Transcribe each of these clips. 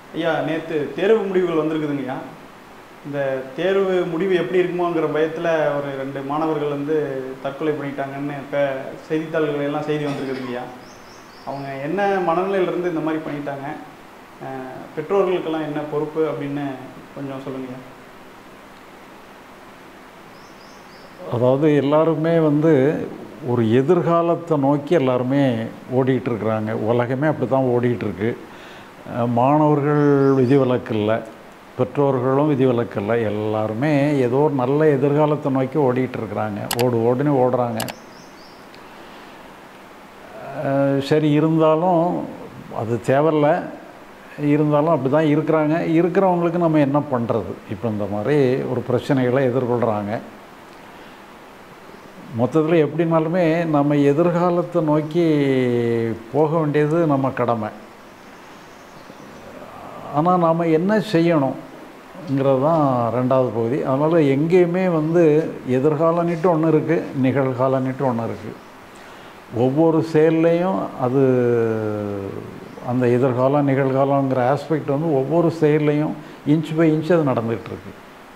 ஐயா நேற்று தேர்வு முடிவுகள் வந்திருக்குதுங்கய்யா இந்த தேர்வு முடிவு எப்படி இருக்குமோங்கிற பயத்தில் ஒரு ரெண்டு மாணவர்கள் வந்து தற்கொலை பண்ணிட்டாங்கன்னு இப்போ செய்தித்தாள்கள் எல்லாம் செய்தி வந்திருக்குதுங்கய்யா அவங்க என்ன மனநிலையில இருந்து இந்த மாதிரி பண்ணிட்டாங்க அஹ், பெற்றோர்களுக்கெல்லாம் என்ன பொறுப்பு அப்படின்னு கொஞ்சம் சொல்லுங்கய்யா அதாவது எல்லாருமே வந்து ஒரு எதிர்காலத்தை நோக்கி எல்லாருமே ஓடிட்டு இருக்கிறாங்க உலகமே அப்படி தான் ஓடிட்டுருக்கு மாணவர்கள் விதிவிலக்கு இல்லை பெற்றோர்களும் விதிவிலக்கு இல்லை எல்லாருமே ஏதோ ஒரு நல்ல எதிர்காலத்தை நோக்கி ஓடிட்டு இருக்கிறாங்க ஓடு ஓடுன்னு ஓடுறாங்க அஹ் சரி இருந்தாலும் அது தேவையில்ல இருந்தாலும் அப்படி தான் இருக்கிறாங்க இருக்கிறவங்களுக்கு நம்ம என்ன பண்ணுறது இப்போ இந்த மாதிரி ஒரு பிரச்சனைகளை எதிர்கொள்கிறாங்க மொத்தத்தில் எப்படினாலுமே நம்ம எதிர்காலத்தை நோக்கி போக வேண்டியது நம்ம கடமை ஆனால் நாம் என்ன செய்யணுங்கிறது தான் ரெண்டாவது பகுதி அதனால் எங்கேயுமே வந்து எதிர்காலன்னுட்டு ஒன்று இருக்குது நிகழ்காலன்னுட்டு ஒன்று இருக்குது ஒவ்வொரு செயல்லையும் அது அந்த எதிர்காலம் நிகழ்காலங்கிற ஆஸ்பெக்ட் வந்து ஒவ்வொரு செயல்லையும் இன்ச் பை இன்ச் அது நடந்துகிட்டு இருக்கு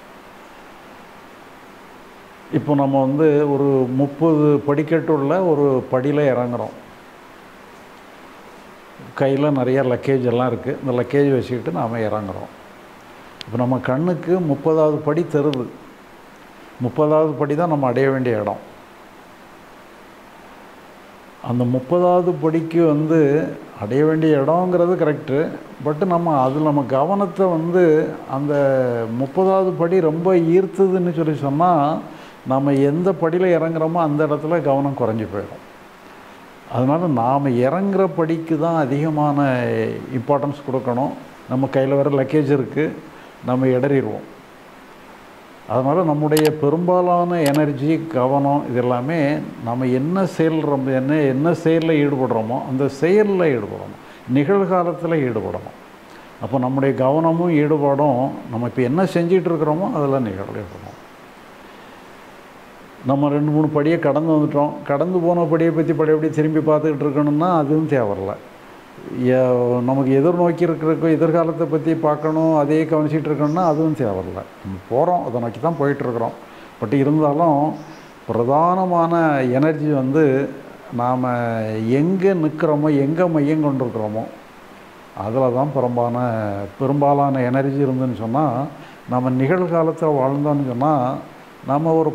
இப்போ நம்ம வந்து ஒரு முப்பது படிக்கட்டுள்ள ஒரு படியில் இறங்குறோம் கையில் நிறைய லக்கேஜ் எல்லாம் இருக்குது இந்த லக்கேஜ் வச்சுக்கிட்டு நாம் இறங்குறோம் இப்போ நம்ம கண்ணுக்கு முப்பதாவது படி தருது முப்பதாவது படி தான் நம்ம அடைய வேண்டிய இடம் அந்த முப்பதாவது படிக்கு வந்து அடைய வேண்டிய இடங்கிறது கரெக்டு பட் நம்ம அதில் நம்ம கவனத்தை வந்து அந்த முப்பதாவது படி ரொம்ப ஈர்த்ததுன்னு சொல்லி சொன்னால் நம்ம எந்த படியில் இறங்குறோமோ அந்த இடத்துல கவனம் குறைஞ்சி போயிடும் அதனால் நாம் இறங்குற படிக்கு தான் அதிகமான இம்பார்ட்டன்ஸ் கொடுக்கணும் நம்ம கையில் வர லக்கேஜ் இருக்குது நம்ம இடறிடுவோம் அதனால் நம்முடைய பெரும்பாலான எனர்ஜி கவனம் இது எல்லாமே நம்ம என்ன செயல் ரொம்ப என்ன என்ன செயலில் ஈடுபடுறோமோ அந்த செயலில் ஈடுபடணும் நிகழ்காலத்தில் ஈடுபடணும் அப்போ நம்முடைய கவனமும் ஈடுபாடும் நம்ம இப்போ என்ன செஞ்சிட்டு இருக்கிறோமோ அதில் நிகழ்வுபடணும் நம்ம ரெண்டு மூணு படியை கடந்து வந்துட்டோம் கடந்து போன படியை பற்றி பழையபடி திரும்பி பார்த்துக்கிட்டு இருக்கணும்னா அதுவும் தேவையில்ல எ- நமக்கு எதிர்நோக்கி இருக்கிற எதிர்காலத்தை பற்றி பார்க்கணும் அதையே கவனிச்சிட்டு இருக்கணும்னா அதுவும் தேவையில்ல நம்ம போகிறோம் அதை நோக்கி தான் போயிட்டுருக்குறோம் பட் இருந்தாலும் பிரதானமான எனர்ஜி வந்து நாம் எங்கே நிற்கிறோமோ எங்கே மையம் கொண்டிருக்கிறோமோ அதில் தான் பெரும்பாலான பெரும்பாலான எனர்ஜி இருந்துன்னு சொன்னால் நம்ம நிகழ்காலத்தில் வாழ்ந்தோம்னு சொன்னால் நம்ம ஒரு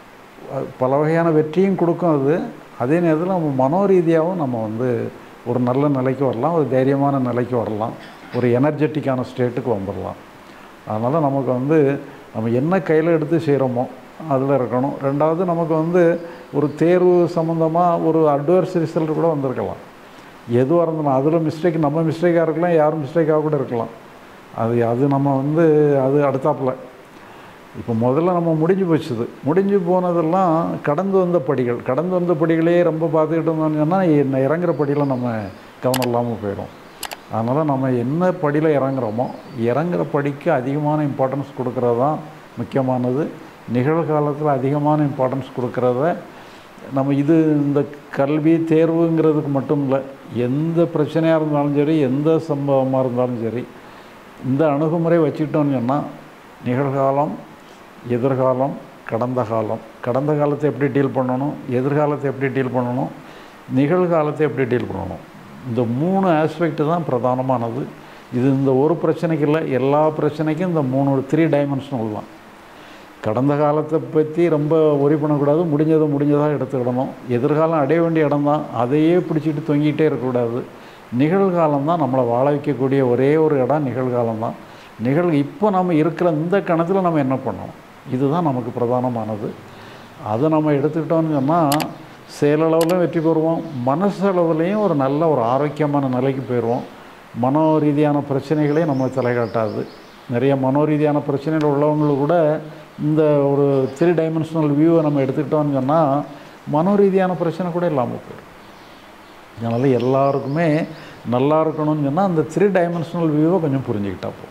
ப- பல வகையான வெற்றியும் கொடுக்கும் அது அதே நேரத்தில் நம்ம மனோரீதியாகவும் நம்ம வந்து ஒரு நல்ல நிலைக்கு வரலாம் ஒரு தைரியமான நிலைக்கு வரலாம் ஒரு எனர்ஜெட்டிக்கான ஸ்டேட்டுக்கு வந்துடலாம் அதனால் நமக்கு வந்து நம்ம என்ன கையில் எடுத்து செய்கிறோமோ அதில் இருக்கணும் ரெண்டாவது நமக்கு வந்து ஒரு தேர்வு சம்மந்தமாக ஒரு அட்வர்ஸ் ரிசல்ட் கூட வந்திருக்கலாம் எதுவாக இருந்தாலும் அதில் மிஸ்டேக் நம்ம மிஸ்டேக்காக இருக்கலாம் யாரும் மிஸ்டேக்காக கூட இருக்கலாம் அது அது நம்ம வந்து அது அடுத்தாப்புல இப்போ முதல்ல நம்ம முடிஞ்சு போச்சுது முடிஞ்சு போனதெல்லாம் கடந்து வந்த படிகள் கடந்து வந்த படிகளே ரொம்ப பார்த்துக்கிட்டு இருந்தோம்னு சொன்னால் என்ன இறங்குற படியில் நம்ம கவனம் இல்லாமல் போயிடும் அதனால் நம்ம என்ன படியில் இறங்குறோமோ இறங்குற படிக்கு அதிகமான இம்பார்ட்டன்ஸ் கொடுக்கறது தான் முக்கியமானது நிகழ்காலத்தில் அதிகமான இம்பார்ட்டன்ஸ் கொடுக்கறத நம்ம இது இந்த கல்வி தேர்வுங்கிறதுக்கு மட்டும் இல்லை எந்த பிரச்சனையாக இருந்தாலும் சரி எந்த சம்பவமாக இருந்தாலும் சரி இந்த அணுகுமுறை வச்சுக்கிட்டோம்னு சொன்னால் நிகழ்காலம் எதிர்காலம் கடந்த காலம் கடந்த காலத்தை எப்படி டீல் பண்ணணும் எதிர்காலத்தை எப்படி டீல் பண்ணணும் நிகழ்காலத்தை எப்படி டீல் பண்ணணும் இந்த மூணு ஆஸ்பெக்ட் தான் பிரதானமானது இது இந்த ஒரு பிரச்சனைக்கு இல்லை எல்லா பிரச்சனைக்கும் இந்த மூணு த்ரீ டைமென்ஷனல் தான் கடந்த காலத்தை பற்றி ரொம்ப ஒரி பண்ணக்கூடாது முடிஞ்சதை முடிஞ்சதாக எடுத்துக்கிடணும் எதிர்காலம் அடைய வேண்டிய இடம் தான் அதையே பிடிச்சிட்டு தொங்கிட்டே இருக்கக்கூடாது நிகழ்காலம் தான் நம்மளை வாழ வைக்கக்கூடிய ஒரே ஒரு இடம் நிகழ்காலம் தான் நிகழ் இப்போ நம்ம இருக்கிற இந்த கணத்தில் நம்ம என்ன பண்ணணும் இதுதான் நமக்கு பிரதானமானது அதை நம்ம எடுத்துக்கிட்டோம்னு சொன்னால் செயலளவுலையும் வெற்றி பெறுவோம் மனசளவுலேயும் ஒரு நல்ல ஒரு ஆரோக்கியமான நிலைக்கு போயிடுவோம் மனோ ரீதியான பிரச்சனைகளே நம்ம தலை காட்டாது நிறைய மனோ ரீதியான பிரச்சனைகள் உள்ளவங்களுக்கு கூட இந்த ஒரு த்ரீ டைமென்ஷனல் வியூவை நம்ம எடுத்துக்கிட்டோம்னு சொன்னால் மனோ ரீதியான பிரச்சனை கூட இல்லாமல் போயிடும் அதனால் எல்லாருக்குமே நல்லா இருக்கணும்னு சொன்னால் அந்த த்ரீ டைமென்ஷனல் வியூவை கொஞ்சம் புரிஞ்சுக்கிட்டா போதும்